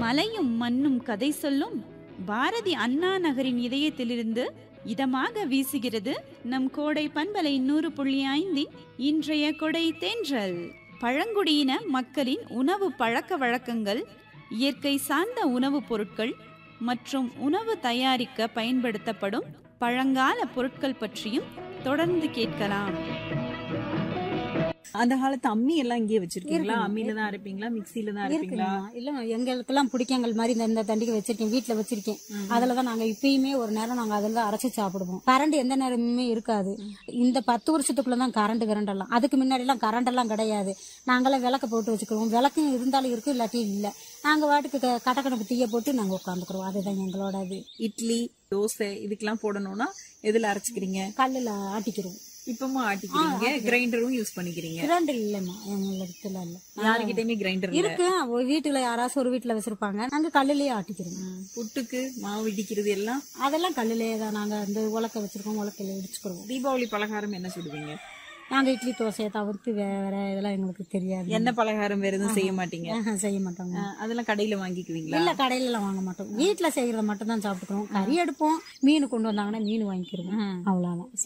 மலையும் மண்ணும் கதை சொல்லும் பாரதி அண்ணா நகரின் இதயத்திலிருந்து இதமாக வீசுகிறது நம் கோடை பண்பலை நூறு புள்ளி ஐந்தின் இன்றைய கொடை தென்றல் பழங்குடியின மக்களின் உணவு பழக்க வழக்கங்கள் இயற்கை சார்ந்த உணவுப் பொருட்கள் மற்றும் உணவு தயாரிக்க பயன்படுத்தப்படும் பழங்கால பொருட்கள் பற்றியும் தொடர்ந்து கேட்கலாம் அந்த காலத்து அம்மி எல்லாம் இங்கேயே வச்சிருக்கீங்களா இருக்குங்க. அம்மியில தான் அரைப்பீங்களா மிக்ஸில தான் அரைப்பீங்களா இருக்குங்கம்மா இல்ல எங்களுக்கெல்லாம் பிடிக்கங்கள் மாதிரி இந்த இந்த தண்டிகை வச்சிருக்கேன் வீட்டுல வச்சிருக்கேன் அதுலதான் நாங்க இப்பயுமே ஒரு நேரம் நாங்க அதுல தான் அரைச்சு சாப்பிடுவோம் கரண்ட் எந்த நேரமுமே இருக்காது இந்த பத்து வருஷத்துக்குள்ளதான் கரண்ட் கரண்ட் எல்லாம் அதுக்கு முன்னாடி எல்லாம் கரண்ட் எல்லாம் கிடையாது நாங்கெல்லாம் விளக்க போட்டு வச்சுக்கிறோம் விளக்கும் இருந்தாலும் இருக்கு இல்லாட்டி இல்ல நாங்க வாட்டுக்கு க- கடக்கணக்கு தீய போட்டு நாங்க உட்காந்துக்கிறோம் அதுதான் எங்களோட இது இட்லி தோசை இதுக்கெல்லாம் போடணும்னா எதுல அரைச்சுக்கிறீங்க கல்லுல ஆட்டிக்கிறோம் இப்பவும் ஆட்டிக்கிறீங்க கிரைண்டரும் யூஸ் பண்ணிக்கிறீங்க கிரைண்டர் இல்லம்மா எங்க இடத்துல இல்ல யாருக்கிட்டயுமே கிரைண்டர் இல்ல இருக்கு ஒரு வீட்டுல யாராச்சும் ஒரு வீட்டுல வச்சிருப்பாங்க நாங்க கல்லுலயே ஆட்டிக்கிறோம் புட்டுக்கு மாவு இடிக்கிறது எல்லாம் அதெல்லாம் கல்லுலயே தான் நாங்க அந்த உலக்க வச்சிருக்கோம் உலக்கையில இடிச்சுக்கிறோம் தீபாவளி பலகாரம் என்ன சுடுவீங்க நாங்க இட்லி தோசையை தவிர்த்து வேற இதெல்லாம் எங்களுக்கு தெரியாது என்ன பலகாரம் வேற எதுவும் செய்ய மாட்டீங்க ஆஹா, செய்ய மாட்டோங்க அஹ், அதெல்லாம் கடையில வாங்கிக்குவீங்களா இல்ல கடையில எல்லாம் வாங்க மாட்டோம் வீட்டுல செய்யறத மட்டும் தான் சாப்பிட்டுக்கிறோம் கறி எடுப்போம் மீன் கொண்டு வந்தாங்கன்னா மீன் வாங்கிக்கிறோம் அவ்வளவுதான்